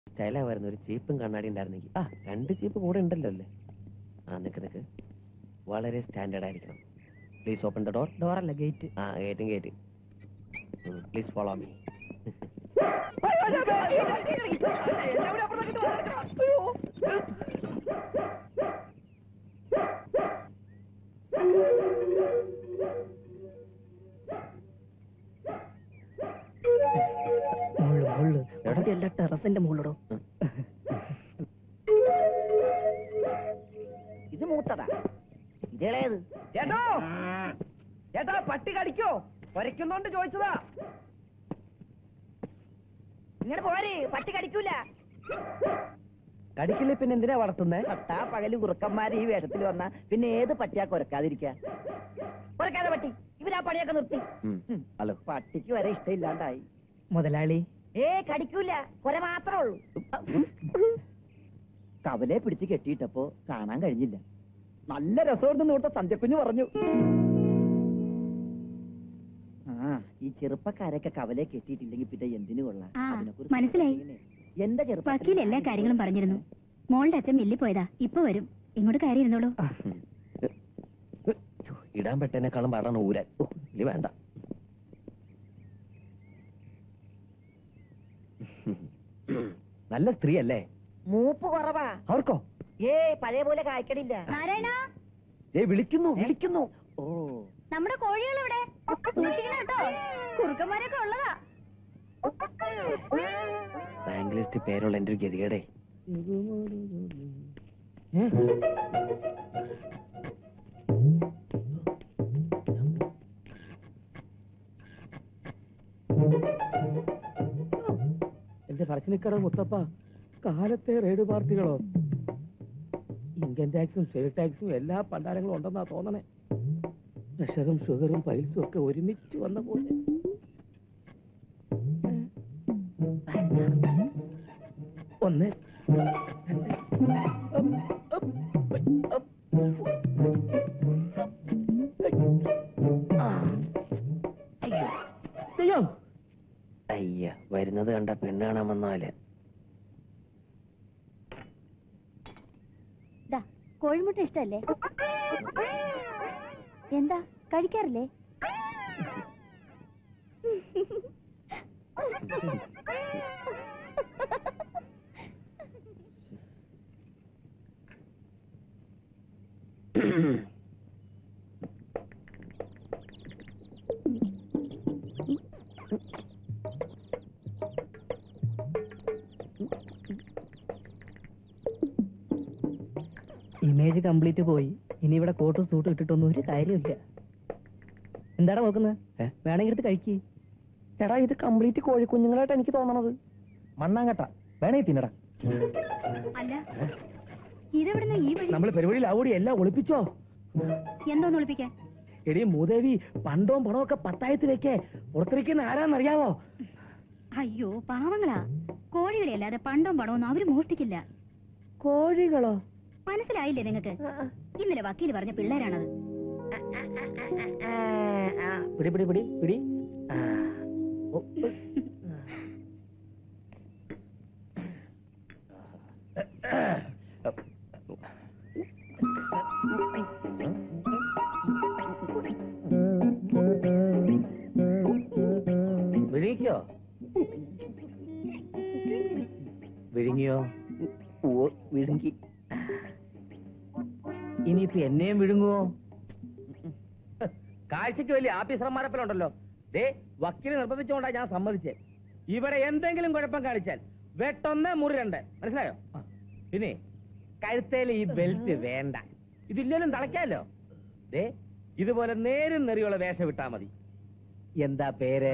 സ്റ്റൈലാ വരുന്ന ഒരു ചീപ്പും കണ്ണാടി ഉണ്ടായിരുന്നെങ്കിൽ ആ രണ്ട് ചീപ്പ് കൂടെ ഉണ്ടല്ലോ അല്ലേ ആ നിക്ക് നിക്ക് വളരെ സ്റ്റാൻഡേർഡ് ആയിരിക്കണം പ്ലീസ് ഓപ്പൺ ദ ഡോർ ഡോറല്ല ഗേറ്റ് ആ ഗേറ്റും ഗേറ്റ് പ്ലീസ് ഫോളോ മീ മുള്ളു മുള്ളു അവിടെ അല്ല ടെറസിന്റെ മുകളിലോ ഇത് മൂത്തതാ ഇതേളേത് ചേട്ടോ ചേട്ടാ പട്ടി കടിക്കോ കുരയ്ക്കുന്നോണ്ട് ചോദിച്ചതാ ഇങ്ങനെ പോരെ പട്ടി കടിക്കൂല കടിക്കില്ലേ പിന്നെ എന്തിനാ വളർത്തുന്നേ പട്ടാ പകല് കുറുക്കന്മാര് ഈ വേഷത്തിൽ വന്ന പിന്നെ ഏത് പട്ടിയാ കുരക്കാതിരിക്ക കുരക്കാതെ പട്ടി ഇവരാ പണിയൊക്കെ നിർത്തി ഉം. ഹലോ പട്ടിക്ക് വരെ ഇഷ്ടമില്ലാണ്ടായി മുതലാളി ഏ കടിക്കൂല കുര മാത്രമേ ഉള്ളൂ കവലെ പിടിച്ച് കെട്ടിയിട്ടപ്പോ കാണാൻ കഴിഞ്ഞില്ല നല്ല രസമുണ്ടെന്ന് ഇവിടുത്തെ സന്ധ്യക്കുഞ്ഞ് പറഞ്ഞു ആ ഈ ചെറുപ്പക്കാരൊക്കെ കവലെ കെട്ടിയിട്ടില്ലെങ്കിൽ പിന്നെ എന്തിനു കൊള്ളാം ആ, അതിനെക്കുറിച്ച് മനസ്സിലായി. ഇങ്ങനെ. എന്റെ ചെറുപ്പത്തിൽ വക്കീൽ എല്ലാ കാര്യങ്ങളും പറഞ്ഞിരുന്നു മോളുടെ അച്ഛൻ മില്ലി പോയതാ ഇപ്പൊ വരും ഇങ്ങോട്ട് കയറി ഇരുന്നോളൂ ഇടാൻ പെട്ടതിനേക്കാളും പാടാണ് ഊരാൻ ഓ, ഇനി വേണ്ട നല്ല സ്ത്രീ അല്ലേ മൂപ്പ് കുറവാ അവർക്കോ ഏ പഴയ പോലെ കായ്ക്കടില്ല നാരായണ ഏ വിളിക്കുന്നു വിളിക്കുന്നു ഓ നമ്മുടെ കോഴികൾ ഇവിടെ സൂക്ഷിക്കണം കേട്ടോ കുറുക്കന്മാരൊക്കെ ഉള്ളതാ ബാങ്ക് ലിസ്റ്റ് പേരുള്ള എന്റെ ഒരു ഗതികേടേ എന്റെ പറശ്ശിനിക്കട മുത്തപ്പ കാലത്തെ റെയ്ഡ് പാർട്ടികളോ ഇൻകം ടാക്സും സെയിൽ ടാക്സും എല്ലാ പണ്ടാരങ്ങളും ഉണ്ടെന്നാ തോന്നണേ പ്രഷറും ഷുഗറും പൈൽസും ഒക്കെ ഒരുമിച്ച് വന്ന പോലെ ഒന്ന് രണ്ട്, അപ്പ്, അപ്പ്, അപ്പ്. ആ. അയ്യോ അയ്യോ അയ്യ വരുന്നത് കണ്ട പെണ്ണ് കാണാൻ വന്നാല് ദാ കോഴിമുട്ട ഇഷ്ടല്ലേ എന്താ കഴിക്കാറില്ലേ ഇമേജ് കംപ്ലീറ്റ് പോയി ഇനി ഇവിടെ കോട്ടും സൂട്ടും ഇട്ടിട്ടൊന്നും ഒരു കാര്യമില്ല എന്താടാ നോക്കുന്നത് ഏ? വേണമെങ്കിൽ എടുത്ത് കഴിക്ക് എടാ ഇത് കംപ്ലീറ്റ് കോഴിക്കുഞ്ഞുങ്ങളായിട്ട് എനിക്ക് തോന്നണത് മണ്ണാങ്കട്ട വേണേ തിന്നടാ അല്ല ഇതെവിടുന്ന് ഈ വഴി നമ്മൾ പരിപാടിയിൽ ആവൂടി എല്ലാം ഒളിപ്പിച്ചോ എന്തോന്ന് ഒളിപ്പിക്കാൻ എടി മൂദേവി പണ്ടവും പണവും ഒക്കെ പത്തായത്ത് വെക്കേ പുറത്തിരിക്കുന്ന ആരാന്നറിയാവോ അയ്യോ പാവങ്ങളാ കോഴികളെ അല്ലാതെ പണ്ടോ പണമൊന്നും അവര് മോഷ്ടിക്കില്ല കോഴികളോ മനസ്സിലായില്ലേ നിങ്ങക്ക് ഇന്നലെ വക്കീല് പറഞ്ഞ പിള്ളേരാണത് പിടി പിടി പിടി പിടി ആ. ഓ, ഉ. വിഴുങ്ങിക്കോ വിഴുങ്ങിയോ ഓ വിഴുങ്ങി ഇനിയിപ്പോ എന്നെയും വിഴുങ്ങുവോ കാഴ്ചക്ക് വലിയ ആഫീസർമാരപ്പലുണ്ടല്ലോ ദേ വക്കീല് നിർബന്ധിച്ചുകൊണ്ടാ ഞാൻ സമ്മതിച്ചേ ഇവിടെ എന്തെങ്കിലും കുഴപ്പം കാണിച്ചാൽ വെട്ടൊന്ന് മുറി രണ്ട് മനസ്സിലായോ പിന്നെ കഴുത്തേല് ഈ ബെൽറ്റ് വേണ്ട ഇതില്ലേലും തളയ്ക്കാലോ ദേ ഇതുപോലെ നേരും നെറിയുള്ള വേഷം വിട്ടാ മതി എന്താ പേര്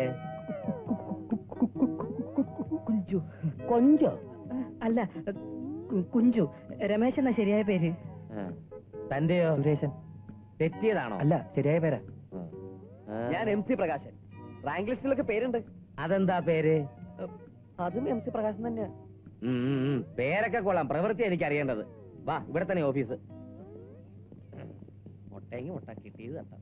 കുഞ്ചു കൊഞ്ചോ അല്ല കുഞ്ചു രമേശ് എന്ന ശരിയായ പേര് തന്റെയോ സുരേശൻ തെറ്റിയതാണോ അല്ല ശരിയായ പേരാ ഞാൻ എം സി പ്രകാശൻ റാങ്ക് ലിസ്റ്റിലൊക്കെ പേരുണ്ട് അതെന്താ പേര് അതും എം സി പ്രകാശൻ തന്നെയാ ഉം, ഉം, ഉം. പേരൊക്കെ കൊള്ളാം പ്രവൃത്തി എനിക്ക് അറിയേണ്ടത് വാ ഇവിടെ തന്നെ ഓഫീസ് മുട്ടയെങ്കിൽ മുട്ട കിട്ടിയത് തട്ടാം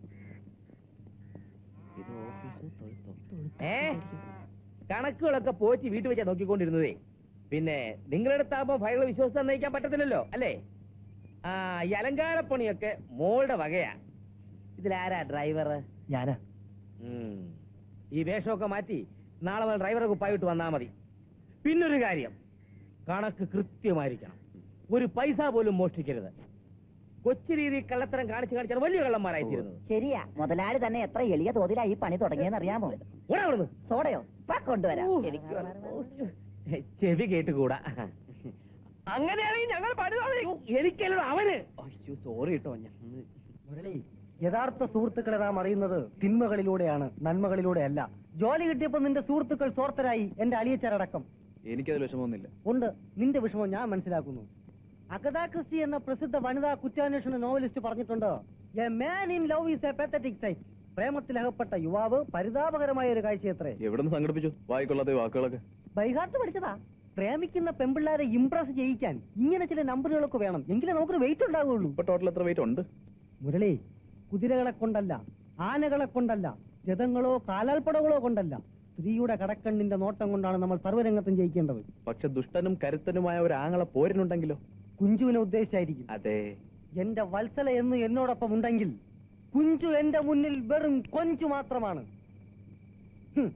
ഇത് ഓഫീസോ തൊഴുത്തോ ഏ കണക്കുകളൊക്കെ പോറ്റി വീട്ടിൽ വെച്ചാ നോക്കിക്കൊണ്ടിരുന്നതേ പിന്നെ നിങ്ങളുടെ അടുത്താകുമ്പോ ഫയൽ വിശ്വസിച്ച് നയിക്കാൻ പറ്റത്തില്ലല്ലോ അല്ലേ ആ ഈ അലങ്കാരപ്പണിയൊക്കെ മോളുടെ വകയാ ഇതിലാരാ ഡ്രൈവർ ഞാനാ ഈ വേഷമൊക്കെ മാറ്റി നാളെ മുതൽ ഡ്രൈവറെ കുപ്പായിട്ട് വന്നാ മതി പിന്നൊരു കാര്യം കണക്ക് കൃത്യമായിരിക്കണം ഒരു പൈസ പോലും മോഷ്ടിക്കരുത് കൊച്ചു രീതി കള്ളത്തരം കാണിച്ച് കാണിച്ചാണ് വലിയ കള്ളന്മാരായിത്തീരുന്നത് ശരിയാ മുതലാളി തന്നെ എത്ര എളിയ തോതിലാ ഈ പണി തുടങ്ങിയെന്ന് അറിയാമോ ഓടാ അവിടുന്ന് സോഡയോ ഇപ്പൊ കൊണ്ടുവരാം ഓ. എനിക്ക് ചെവി കേട്ടുകൂടാ അങ്ങനെയാണെങ്കിൽ ഞങ്ങൾ പണി എനിക്കല്ലോ അവന് അയ്യോ സോറി കേട്ടോ ഞാൻ മുരളി യഥാർത്ഥ സുഹൃത്തുക്കളെ നാം അറിയുന്നത് തിന്മകളിലൂടെയാണ് നന്മകളിലൂടെയല്ല ജോലി കിട്ടിയപ്പോൾ നിന്റെ സുഹൃത്തുക്കൾ സ്വാർത്ഥരായി എന്റെ അളിയച്ചരടക്കം എനിക്കതിൽ വിഷമമൊന്നുമില്ല ഉണ്ട് നിന്റെ വിഷമം ഞാൻ മനസ്സിലാക്കുന്നു അഗത ക്രിസ്റ്റി എന്ന പ്രസിദ്ധ വനിതാ കുറ്റാന്വേഷണ നോവലിസ്റ്റ് പറഞ്ഞിട്ടുണ്ട് a man in love is a pathetic sight പ്രേമത്തിൽ അകപ്പെട്ട യുവാവ് പരിതാപകരമായ ഒരു കാഴ്ചയത്രേ എവിടെ നിന്ന് സംഘടിപ്പിച്ചു വായിക്കൊള്ളാതെ വാക്കുകളൊക്കെ ബൈഹാർട്ട് പഠിച്ചതാ പ്രേമിക്കുന്ന പെമ്പിള്ളാരെ ഇംപ്രസ് ചെയ്യിക്കാൻ ഇങ്ങനെ ചില നമ്പറുകളൊക്കെ വേണം എങ്കിലേ നമുക്കൊരു വെയിറ്റ് ഉണ്ടാവുകയുള്ളൂ ഇപ്പൊ ടോട്ടൽ എത്ര വെയിറ്റ് ഉണ്ട് മുരളി കുതിരകളെ കൊണ്ടല്ല ആനകളെ കൊണ്ടല്ല രഥങ്ങളോ കാലാൽപ്പടകളോ കൊണ്ടല്ല സ്ത്രീയുടെ കടക്കണ്ണിന്റെ നോട്ടം കൊണ്ടാണ് നമ്മൾ സർവ്വരംഗത്തും ജയിക്കേണ്ടത് പക്ഷെ ദുഷ്ടനും കരുത്തനുമായ ഒരു ആങ്ങളെ പോരിനുണ്ടെങ്കിലോ കുഞ്ചുവിനെ ഉദ്ദേശിച്ചായിരിക്കും അതെ എന്റെ വത്സല എന്ന് എന്നോടൊപ്പം ഉണ്ടെങ്കിൽ കുഞ്ചു എന്റെ മുന്നിൽ വെറും കൊഞ്ചു മാത്രമാണ് ഹും.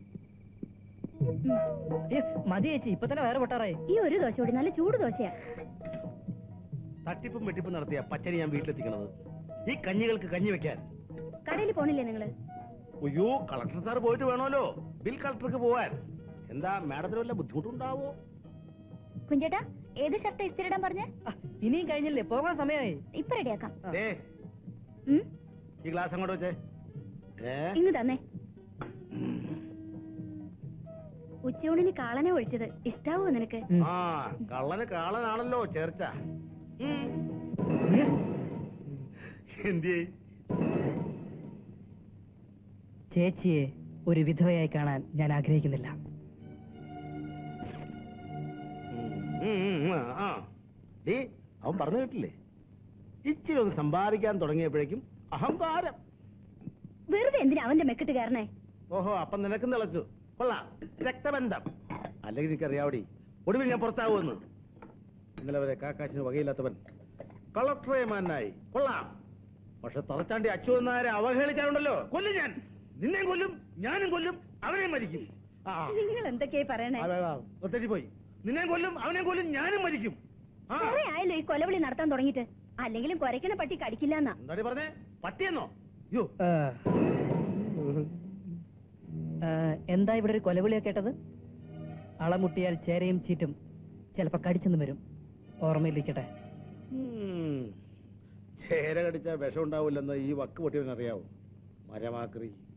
മതി ചേച്ചി ഇപ്പൊ തന്നെ വേറെ പൊട്ടാറായി ഈ ഒരു ദോശ കൂടി നല്ല ചൂട് ദോശയാ തട്ടിപ്പും വെട്ടിപ്പും നടത്തിയ പച്ചരി ഞാൻ വീട്ടിലെത്തിക്കണത് ഈ കഞ്ഞികൾക്ക് കഞ്ഞി വെക്കാൻ കടയിൽ പോണില്ലേ നിങ്ങള് അയ്യോ കളക്ടർ സാർ പോയിട്ട് വേണമല്ലോ ബിൽ കളക്ടർക്ക് പോവാൻ എന്താ മാഡത്തിന് വല്ല ബുദ്ധിമുട്ടുണ്ടാവോ കുഞ്ചേട്ടാ ഏത് ഷർട്ട് ഇസ്തിരിടാൻ പറഞ്ഞ ഇനിയും കഴിഞ്ഞില്ലേ പോകാൻ സമയമായി ഇപ്പൊ റെഡിയാക്കാം ദേ ഉം, ഈ ഗ്ലാസ് അങ്ങോട്ട് വെച്ചേ ഏ ഇങ്ങ് തന്നെ ഉച്ചയൂണിന് കാളനെ ഒഴിച്ചത് ഇഷ്ടാവോ നിനക്ക് ആ കള്ളന് കാളനാണല്ലോ ചേർച്ച എന്തി ചേച്ചിയെ ഒരു വിധവയായി കാണാൻ ഞാൻ ആഗ്രഹിക്കുന്നില്ല ആ ഡീ അവൻ പറഞ്ഞു കേട്ടില്ലേ ഇച്ചിരി ഒന്ന് സമ്പാദിക്കാൻ തുടങ്ങിയപ്പോഴേക്കും അഹങ്കാരം വെറുതെ എന്തിനാ അവന്റെ മെക്കിട്ട് കയറണേ ഓഹോ അപ്പം നിനക്കും തിളച്ചു കൊള്ളാം രക്തബന്ധം അല്ലെങ്കിൽ എനിക്കറിയാവടി ഒടുവിൽ ഞാൻ പുറത്താവുമെന്ന് ഇന്നലെ വരെ കാക്കാശിന് വകയില്ലാത്തവൻ കളക്ടറെ മാനായി കൊള്ളാം പക്ഷെ തുറച്ചാണ്ടി അച്ചു എന്നാരെ അവഹേളിച്ചാലുണ്ടല്ലോ കൊല്ലും ഞാൻ നിന്നെയും കൊല്ലും ഞാനും കൊല്ലും അവനെയും മരിക്കും ആ നിങ്ങൾ എന്തൊക്കെയായി പറയണേ പോയി നിന്നെയും കൊല്ലും അവനെയും കൊല്ലും ഞാനും മരിക്കും ആ കുറെ ആയല്ലോ ഈ കൊലവിളി നടത്താൻ തുടങ്ങിയിട്ട് അല്ലെങ്കിലും കൊരക്കണ പട്ടി കടിക്കില്ലെന്നാ എന്താടി പറഞ്ഞേ പട്ടിയെന്നോ യോ എന്താ ഇവിടെ ഒരു കൊലവിളിയൊക്കെ കേട്ടത് അളമുട്ടിയാൽ ചേരയും ചീറ്റും ചിലപ്പോ കടിച്ചെന്ന് വരും ഓർമ്മയിലിരിക്കട്ടെ ഉം. ചേര കടിച്ച വിഷം ഉണ്ടാവില്ലെന്ന് ഈ വക്ക് പൊട്ടിയവനറിയാവോ മരമാക്രി